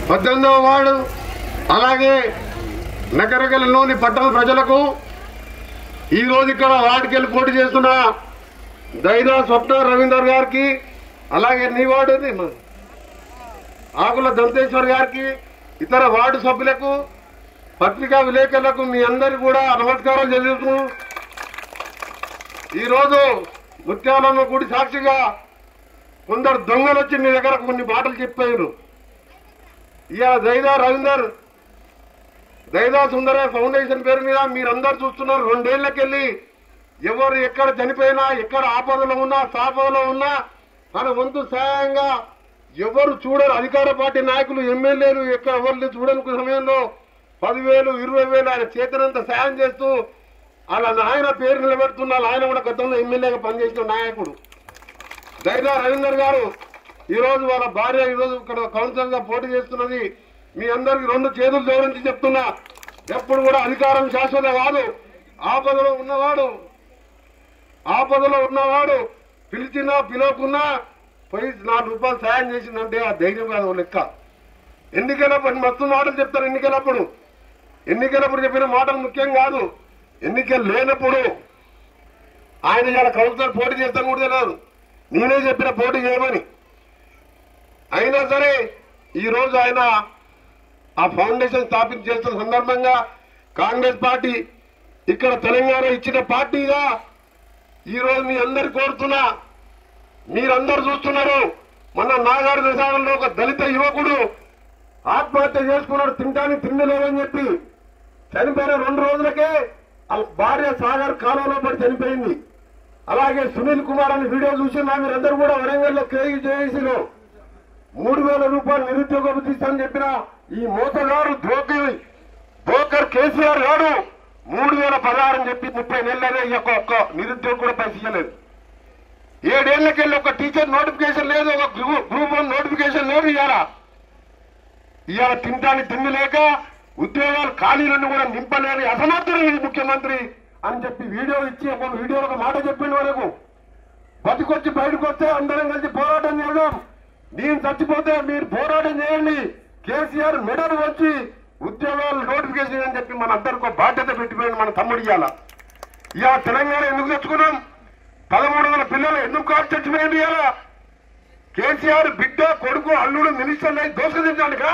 పద్దెనిమిదవ వార్డు అలాగే నగరగలలోని పట్టణ ప్రజలకు ఈ రోజు ఇక్కడ వార్డుకి వెళ్ళి పోటీ చేస్తున్న దైదా స్వప్న రవీందర్ గారికి అలాగే నీ వార్డు ఏది? ఆకుల దంతేశ్వర్ గారికి ఇతర వార్డు సభ్యులకు పత్రికా విలేకరులకు మీ అందరికి కూడా నమస్కారం తెలుపుతూ ఈరోజు ముత్యాలమ్మ గుడి సాక్షిగా కొందరు దొంగలు వచ్చి మీ దగ్గర కొన్ని మాటలు చెప్పారు ఇవాళ దైదా రవీందర్ దైదా సుందర ఫౌండేషన్ పేరు మీద మీరందరూ చూస్తున్నారు రెండేళ్లకెళ్ళి ఎవరు ఎక్కడ చనిపోయినా ఎక్కడ ఆపదలో ఉన్నా సాపదలో ఉన్నా తన వంతు సహాయంగా ఎవరు చూడరు అధికార పార్టీ నాయకులు ఎమ్మెల్యేలు ఎక్కడ ఎవరిని చూడని సమయంలో పదివేలు ఇరవై వేలు ఆయన చేతనంత సాయం చేస్తూ అలా నాయన పేరు నిలబెడుతున్నారు ఆయన కూడా గతంలో ఎమ్మెల్యేగా పనిచేసిన నాయకుడు దైదా రవీందర్ గారు ఈ రోజు వాళ్ళ భార్య ఈ రోజు ఇక్కడ కౌన్సిలర్ గా పోటీ చేస్తున్నది మీ అందరికి రెండు చేతులు జోడించి చెప్తున్నా ఎప్పుడు కూడా అధికారం శాశ్వత కాదు ఆపదలో ఉన్నవాడు ఆపదలో ఉన్నవాడు పిలిచినా పిలవకున్నా పోయి నాలుగు రూపాయలు సాయం చేసిందంటే ఆ ధైర్యం కాదు ఓ లెక్క ఎన్నికలప్పుడు మస్తు మాటలు చెప్తారు ఎన్నికలప్పుడు ఎన్నికలప్పుడు చెప్పిన మాటలు ముఖ్యం కాదు ఎన్నికలు లేనప్పుడు ఆయన ఇలా కౌన్సిలర్ పోటీ చేస్తాను కూడా తెలియదు నేనే చెప్పిన పోటీ చేయమని అయినా సరే ఈ రోజు ఆయన ఆ ఫౌండేషన్ స్థాపించి చేస్తున్న సందర్భంగా కాంగ్రెస్ పార్టీ ఇక్కడ తెలంగాణ ఇచ్చిన పార్టీగా ఈ రోజు మీ అందరు కోరుతున్నా మీరందరూ చూస్తున్నారు మన నాగార్జున సాగర్లో ఒక దళిత యువకుడు ఆత్మహత్య చేసుకున్నాడు తింటానికి తిండి లేదని చెప్పి చనిపోయిన రెండు రోజులకే ఆ భార్య సాగర్ కాలంలో పడి చనిపోయింది అలాగే సునీల్ కుమార్ అని వీడియో చూసినా మీరందరూ కూడా వరంగల్లో కేజీ చేసిలో మూడు వేల రూపాయలు నిరుద్యోగ వృత్తి ఇస్తానని చెప్పిన ఈ మోసగాడు ద్రోకి బ్రోకర్ కేసీఆర్ గారు మూడు వేల పదహారు అని చెప్పి ముప్పై నెలలనే ఈ యొక్క ఒక్క నిరుద్యోగ కూడా పైసలు ఇవ్వలేదు ఏడేళ్లకెళ్ళి ఒక టీచర్ నోటిఫికేషన్ లేదు ఒక గ్రూ- గ్రూప్ వన్ నోటిఫికేషన్ లేదు ఇవాళ ఇవాళ తింటానికి తిండి లేక ఉద్యోగాలు ఖాళీలను కూడా నింపలేని అసమర్థుడు ఈ ముఖ్యమంత్రి అని చెప్పి వీడియో ఇచ్చి ఒక వీడియోలో ఒక మాట చెప్పింది వరకు బతికొచ్చి బయటకు వస్తే అందరం కలిసి పోరాటం చేద్దాం నేను చచ్చిపోతే మీరు పోరాటం చేయండి కేసీఆర్ మెడలు వచ్చి ఉద్యోగాలు నోటిఫికేషన్ అని చెప్పి మన అందరికి ఒక బాధ్యత పెట్టిపోయింది మన తమ్ముడు ఇవాళ ఇవాళ తెలంగాణ ఎందుకు తెచ్చుకున్నాం పదమూడు వందల పిల్లలు ఎందుకు కాదు చచ్చిపోయింది ఇవాళ కేసీఆర్ బిడ్డ కొడుకు అల్లుడు మినిస్టర్లు అయి దోషదించాడుగా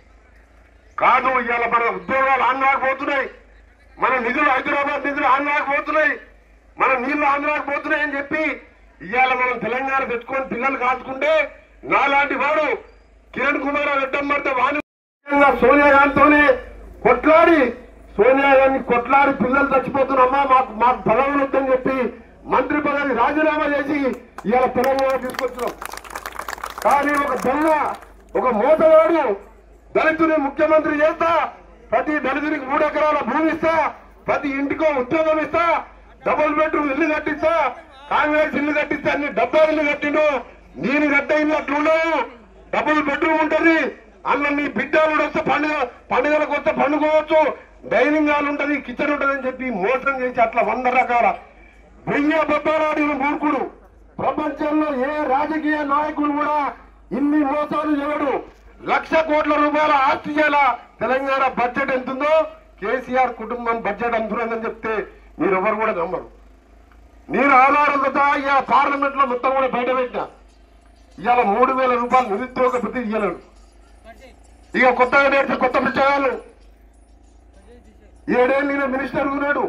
కాదు ఇవాళ మన ఉద్యోగాలు ఆంధ్రాకు పోతున్నాయి మన నిధులు హైదరాబాద్ నిధులు ఆంధ్రాకు పోతున్నాయి మన నీళ్లు ఆంధ్రాకు పోతున్నాయి అని చెప్పి ఇవాళ మనం తెలంగాణ తెచ్చుకొని పిల్లలు కాచుకుంటే నాలాంటి వాడు కిరణ్ కుమార్ రెడ్డమ్మడితే వాణి సోనియా గాంధీతోనే కొట్లాడి సోనియా గాంధీ కొట్లాడి పిల్లలు చచ్చిపోతున్నామ్మా మాకు మాకు పదవులు వద్దని చెప్పి మంత్రి పదవి రాజీనామా చేసి ఇవాళ తెలంగాణ తీసుకొచ్చినాం కానీ ఒక దొంగ ఒక మోసగాడు దళితుని ముఖ్యమంత్రి చేస్తా ప్రతి దళితునికి మూడు ఎకరాల భూమి ఇస్తా ప్రతి ఇంటికో ఉద్యోగం ఇస్తా డబుల్ బెడ్రూమ్ ఇల్లు కట్టిస్తా కాంగ్రెస్ ఇల్లు కట్టిస్తా అన్ని డబ్బా ఇల్లు కట్టిండు నేను కట్ట ఇల్లు అట్లుండవు డబుల్ బెడ్రూమ్ ఉంటది అన్న నీ బిడ్డలు వస్తే పండుగ పండుగలకు వస్తే పండుకోవచ్చు డైనింగ్ హాల్ ఉంటది కిచెన్ ఉంటది అని చెప్పి మోసం చేసి అట్లా వంద రకాల వెయ్యి అబద్ధాలాడిన మూర్ఖుడు ప్రపంచంలో ఏ రాజకీయ నాయకుడు కూడా ఇన్ని మోసాలు చేయడు లక్ష కోట్ల రూపాయల ఆస్తి చేయాల తెలంగాణ బడ్జెట్ ఎంతుందో కేసీఆర్ కుటుంబం బడ్జెట్ అంతున్నదని చెప్తే మీరు ఎవరు కూడా నమ్మరు నేను ఆధారాలతో ఇవాళ పార్లమెంట్ లో మొత్తం కూడా బయట పెట్టినా ఇవాళ మూడు వేల రూపాయలు నిరుద్యోగ వృత్తి ఇయ్యలేడు ఇక కొత్తగా నేర్చే కొత్త పిచ్చగాళ్ళు ఏడేళ్ళు ఈయన మినిస్టర్ ఉన్నాడు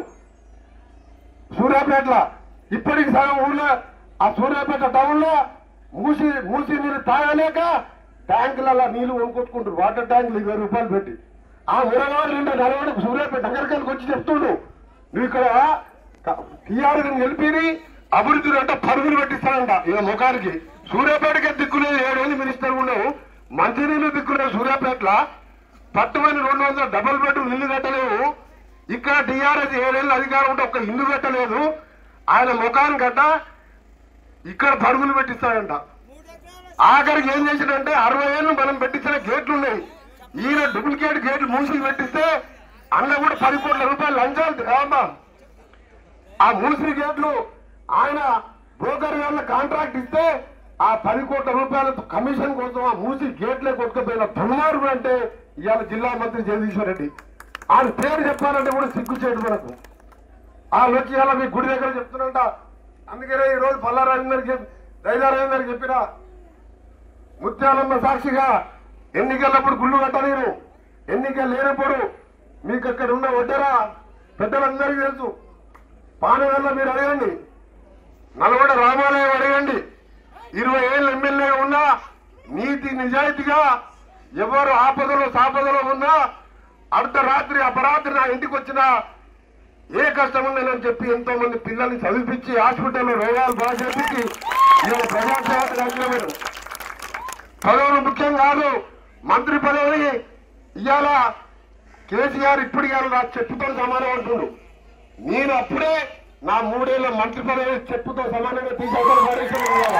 సూర్యాపేటలో ఇప్పటికి సగం ఊళ్ళో ఆ సూర్యాపేట టౌన్ లో మూసి మూసి నీళ్ళు తాగలేక ట్యాంకులలో నీళ్లు కొనుక్కొచ్చుకుంటారు వాటర్ ట్యాంకులు ఇరవై రూపాయలు పెట్టి ఆ మురగాడు నిండా నలవడికి సూర్యాపేట నగరికల్కి వచ్చి చెప్తుండు నువ్వు ఇక్కడ టీఆర్ గెలిపిని అభివృద్ధి అంటే పరుగులు పెట్టిస్తానంట ఇక ముఖానికి సూర్యాపేటకే దిక్కులేదు ఏడేళ్ళు మినిస్టర్ ఉన్నావు మంచినీళ్ళు దిక్కులేదు సూర్యాపేటలో పట్టుమని రెండు వందల డబుల్ బెడ్రూమ్ ఇల్లు కట్టలేవు ఇక్కడ టీఆర్ఎస్ ఏడేళ్ళు అధికారం ఉంటే ఒక్క ఇల్లు కట్టలేదు ఆయన ముఖాన్ని గట్ట ఇక్కడ పరుగులు పెట్టిస్తాడంట ఆఖరికి ఏం చేసిందంటే అరవై ఏళ్ళు మనం పెట్టించిన గేట్లు ఉన్నాయి ఈయన డూప్లికేట్ గేట్లు మూసి పెట్టిస్తే అన్న కూడా పది కోట్ల రూపాయలు లంచాలు రామ్మా ఆ మున్సిపల్ గేట్లు ఆయన బ్రోకర్ గారిన కాంట్రాక్ట్ ఇస్తే ఆ పది కోట్ల రూపాయల కమిషన్ కోసం ఆ మూసి గేట్లే కొట్టుకుపోయిన దుర్మార్గుడు అంటే ఇవాళ జిల్లా మంత్రి జగదీశ్వర్ రెడ్డి ఆయన పేరు చెప్పాలంటే కూడా సిగ్గు చేయడు మనకు ఆ వచ్చి ఇవాళ మీ గుడి దగ్గర చెప్తున్నంట అందుకనే ఈ రోజు పల్లా రవీందర్ చెప్పి రైలా రవీందర్ చెప్పిన ముత్యాలమ్మ సాక్షిగా ఎన్నికలప్పుడు గుళ్ళు కట్టలేరు ఎన్నికలు లేనప్పుడు మీకు అక్కడ ఉన్న వడ్డరా పెద్దలందరికీ తెలుసు పానగల్ల మీరు అడగండి నల్గొండ రామాలయం అడగండి ఇరవై ఏళ్ళు ఎమ్మెల్యే ఉన్నా నీతి నిజాయితీగా ఎవరు ఆపదలో సాపదలో ఉన్నా అర్ధరాత్రి అపరాత్రి నా ఇంటికి వచ్చినా ఏ కష్టం ఉందని చెప్పి ఎంతో మంది పిల్లల్ని చదివిపించి హాస్పిటల్లో రోగాలు బాగా చేపించి ఇవాళ ప్రజాసేవ రాజ్యమైన పదవులు ముఖ్యం కాదు మంత్రి పదవి ఇవాళ కేసీఆర్ ఇప్పుడు ఇవాళ నా చెప్పుతో సమానం అంటుండు నేను అప్పుడే నా మూడేళ్ల మంత్రి పదవి చెప్పుతో సమానంగా తీసేసాను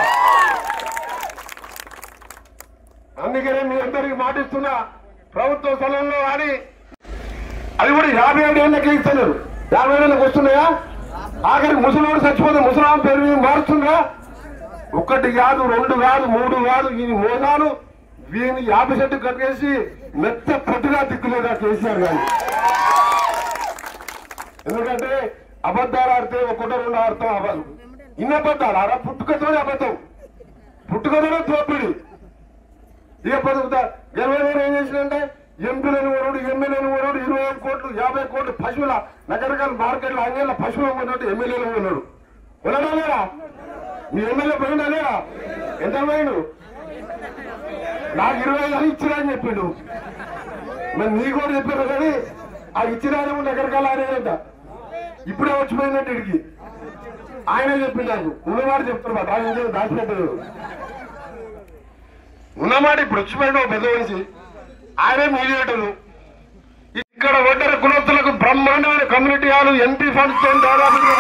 అందుకనే మీ అందరికి మాటిస్తున్నా ప్రభుత్వ స్థలంలో కానీ అది కూడా యాభై ఏడు ఏళ్ళకి ఇస్తున్నారు యాభై ఏళ్ళకి వస్తున్నాయా ఆఖరికి ముసలివాడు చచ్చిపోతే ముసలాం పేరు మీద మారుతుందా ఒకటి కాదు రెండు కాదు మూడు కాదు ఈ మోసాలు వీని యాభై చెట్టు కట్టేసి మెత్త పొట్టుగా దిక్కులేదా కేసీఆర్ గారు ఎందుకంటే అబద్ధాలు ఆడితే ఒకటో రెండు ఆడతాం అవ్వదు ఇన్ని అబద్ధాలు ఆడ పుట్టుకతోనే అబద్ధం పుట్టుకతోనే తోపిడి ఇక బతుకుతా ఇరవై వేలు ఏం చేసిందంటే ఎంపీలను కొనుడు ఎమ్మెల్యేలు కొనుడు ఇరవై ఐదు కోట్లు యాభై కోట్లు పశువుల రకరకాల మార్కెట్లో అంగేళ్ళ పశువులు కొన్నట్టు ఎమ్మెల్యేలు కొన్నాడు కొనడా లేరా మీ ఎమ్మెల్యే పోయిందా లేరా ఎంత పోయిండు నాకు ఇరవై ఐదు అని ఇచ్చిరా అని చెప్పిండు మరి నీ కూడా చెప్పారు కానీ ఆ ఇచ్చిరానే రకరకాల ఆడేదంట ఇప్పుడే వచ్చిపోయినట్టు ఇడికి ఆయనే చెప్పిండు నాకు ఉన్నవాడు చెప్తున్నా ఆయన దాచిపెట్టదు ఉన్నమాట ఇప్పుడు వచ్చిపోయిన ఒక పెద్ద మనిషి ఆయనే మీడియేటరు ఇక్కడ ఒడ్డర కులస్తులకు బ్రహ్మాండమైన కమ్యూనిటీ హాలు ఎంపీ ఫండ్స్ తో దాదాపుగా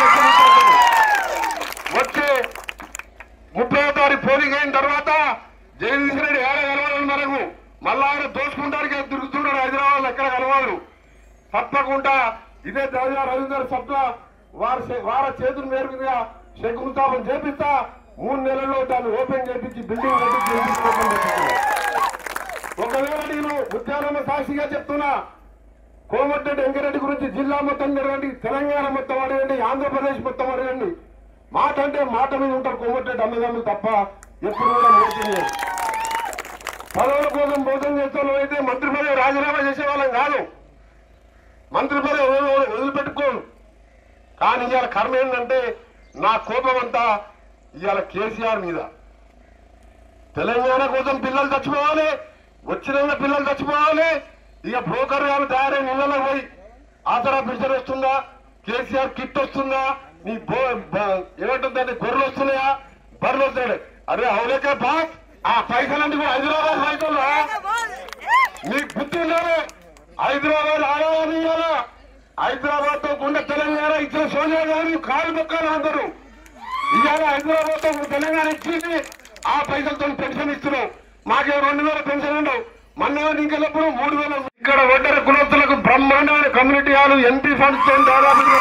వచ్చే ముప్పై తారీఖు పోలింగ్ అయిన తర్వాత జగదీష్ రెడ్డి ఏడ కలవాలి మనకు మళ్ళా ఆయన దోచుకుంటానికి తిరుగుతున్నాడు హైదరాబాద్ ఎక్కడ కలవాలి తప్పకుండా ఇదే దేవజా రవీందర్ సభ వారి వారి చేతుల మేరకుగా శంకుస్థాపన చేపిస్తా మూడు నెలల్లో దాన్ని ఓపెన్ చేపించి బిల్డింగ్ కట్టి చేయించుకోమని చెప్తున్నాను. ఒకవేళ నేను ముత్యాలమ్మ సాక్షిగా చెప్తున్నా కోమటిరెడ్డి వెంకరెడ్డి గురించి జిల్లా మొత్తం అడగండి తెలంగాణ మొత్తం అడగండి ఆంధ్రప్రదేశ్ మొత్తం అడగండి మాట అంటే మాట మీద ఉంటారు కోమటిరెడ్డి అన్నదమ్ములు తప్ప ఎప్పుడు కూడా మోసం చేయరు పదవుల కోసం మోసం చేసే వాళ్ళు అయితే మంత్రి పదవి రాజీనామా చేసే వాళ్ళం కాదు మంత్రి పదవి వదిలి- వదిలిపెట్టుకోను కానీ ఇవాళ కర్మ ఏంటంటే నా కోపం అంతా ఇవాళ కేసీఆర్ మీద తెలంగాణ కోసం పిల్లలు చచ్చిపోవాలి వచ్చిన పిల్లలు చచ్చిపోవాలి ఇక బ్రోకర్ గారు తయారై నీళ్ళలో పోయి ఆసరా పిక్చర్ వస్తుందా కేసీఆర్ కిట్ వస్తుందా నీ బో బ- ఏమంటుందంటే గొర్రెలు వస్తున్నాయా బర్రెలు వస్తాయి అరే అవులేకే బాస్ ఆ పైసలన్నీ కూడా హైదరాబాద్ పైసలు మీకు బుద్ధి ఉండాలి హైదరాబాద్ ఆడాలని ఇవ్వాలా హైదరాబాద్ తో గుండె తెలంగాణ ఇచ్చిన సోనియా గాంధీ కాలు మొక్కాలి అందరూ ఇవాళ హైదరాబాద్ తో తెలంగాణ ఇచ్చింది ఆ పైసలతో పెన్షన్ ఇస్తున్నాం మాకే రెండు వేల పెన్షన్ ఉండవు మొన్న ఇంకెప్పుడు మూడు వేల ఇక్కడ ఒడ్డర కులస్తులకు బ్రహ్మాండమైన కమ్యూనిటీ హాలు ఎంపీ ఫండ్స్ తో దాదాపుగా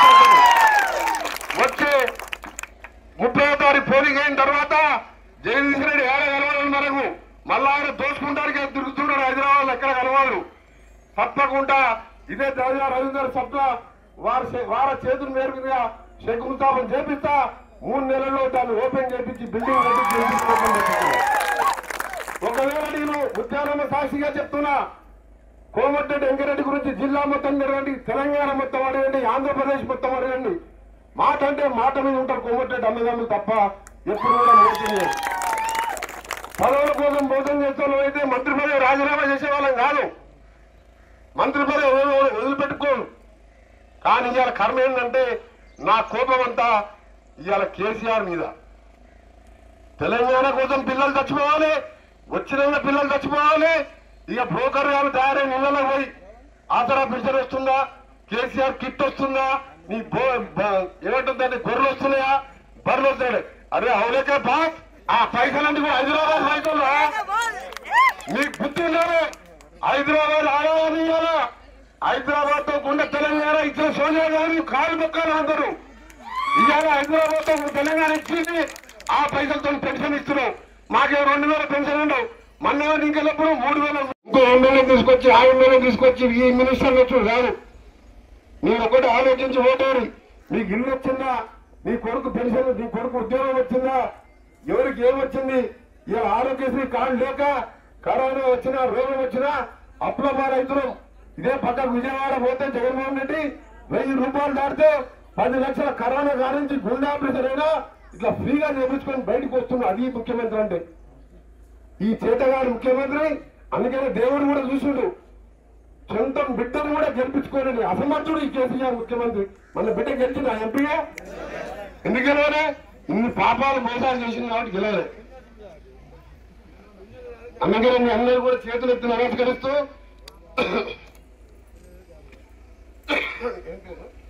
వచ్చే ముప్పై తారీఖు పోలింగ్ అయిన తర్వాత జగదీష్ రెడ్డి ఏడ కలవాలి మనకు మళ్ళా ఆయన దోచుకుంటానికి తిరుగుతున్నాడు హైదరాబాద్ ఎక్కడ కలవాలి తప్పకుండా ఇదే దేవజా రవీందర్ సభ వారి వారి చేతుల మేరకుగా శంకుస్థాపన చేపిస్తా మూడు నెలల్లో దాన్ని ఓపెన్ చేపించి బిల్డింగ్ కట్టి చేయించుకోమని చెప్తున్నాను. ఒకవేళ నేను ముత్యాలమ్మ సాక్షిగా చెప్తున్నా కోమటిరెడ్డి వెంకరెడ్డి గురించి జిల్లా మొత్తం అడగండి తెలంగాణ మొత్తం అడగండి ఆంధ్రప్రదేశ్ మొత్తం అడగండి మాట అంటే మాట మీద ఉంటారు కోమటిరెడ్డి అన్నదమ్ములు తప్ప ఎప్పుడు కూడా మోసం చేయరు పదవుల కోసం మోసం చేసే వాళ్ళు అయితే మంత్రి పదవి రాజీనామా చేసే వాళ్ళం కాదు మంత్రి పదవి వదిలి- వదిలిపెట్టుకోను కానీ ఇవాళ కర్మ ఏంటంటే నా కోపం అంతా ఇవాళ కేసీఆర్ మీద తెలంగాణ కోసం పిల్లలు చచ్చిపోవాలి వచ్చిన పిల్లలు చచ్చిపోవాలి ఇక బ్రోకర్ గారు తయారై నీళ్ళలో పోయి ఆసరా పిక్చర్ వస్తుందా కేసీఆర్ కిట్ వస్తుందా నీ బో బ- ఏమంటుందంటే గొర్రెలు వస్తున్నాయా బర్రెలు వస్తాయి అరే అవులేకే బాస్ ఆ పైసలన్నీ కూడా హైదరాబాద్ పైసలు మీకు బుద్ధి ఉండాలి హైదరాబాద్ ఆడాలని ఇవ్వాలా హైదరాబాద్ తో గుండె తెలంగాణ ఇచ్చిన సోనియా గాంధీ కాలు మొక్కాలి అందరూ ఇవాళ హైదరాబాద్ తో తెలంగాణ ఇచ్చింది ఆ పైసలతో పెన్షన్ ఇస్తున్నాం మాకే రెండు వేల పెన్షన్ ఉండవు మొన్న ఇంకెప్పుడు మూడు వేల ఇంకో ఎమ్మెల్యే తీసుకొచ్చి ఆ ఎమ్మెల్యే తీసుకొచ్చి ఈ మినిస్టర్ వచ్చి రాదు మీరు ఒకటి ఆలోచించి ఓటేరు నీకు ఇల్లు వచ్చిందా నీ కొడుకు పెన్షన్ నీ కొడుకు ఉద్యోగం వచ్చిందా ఎవరికి ఏమొచ్చింది ఈ ఆరోగ్యశ్రీ కార్డు లేక కరోనా వచ్చినా రోగం వచ్చినా అప్పుల రైతులు ఇదే పక్కకు విజయవాడ పోతే జగన్మోహన్ రెడ్డి వెయ్యి రూపాయలు దాటితే పది లక్షల కరోనా కానించి గుండె ఆపరేషన్ అయినా ఇట్లా ఫ్రీగా చేపించుకొని బయటకు వస్తున్నాడు అది ముఖ్యమంత్రి అంటే ఈ చేతగాడు ముఖ్యమంత్రి అందుకనే దేవుడు కూడా చూసిండు సొంతం బిడ్డను కూడా గెలిపించుకోలేని అసమర్థుడు ఈ కేసీఆర్ ముఖ్యమంత్రి మన బిడ్డ గెలిచింది ఆ ఎంపీగా ఎందుకు గెలవలే ఇన్ని పాపాలు మోసాలు చేసింది కాబట్టి గెలవలే అందుకనే మీ అందరూ కూడా చేతులు ఎత్తి నమస్కరిస్తూ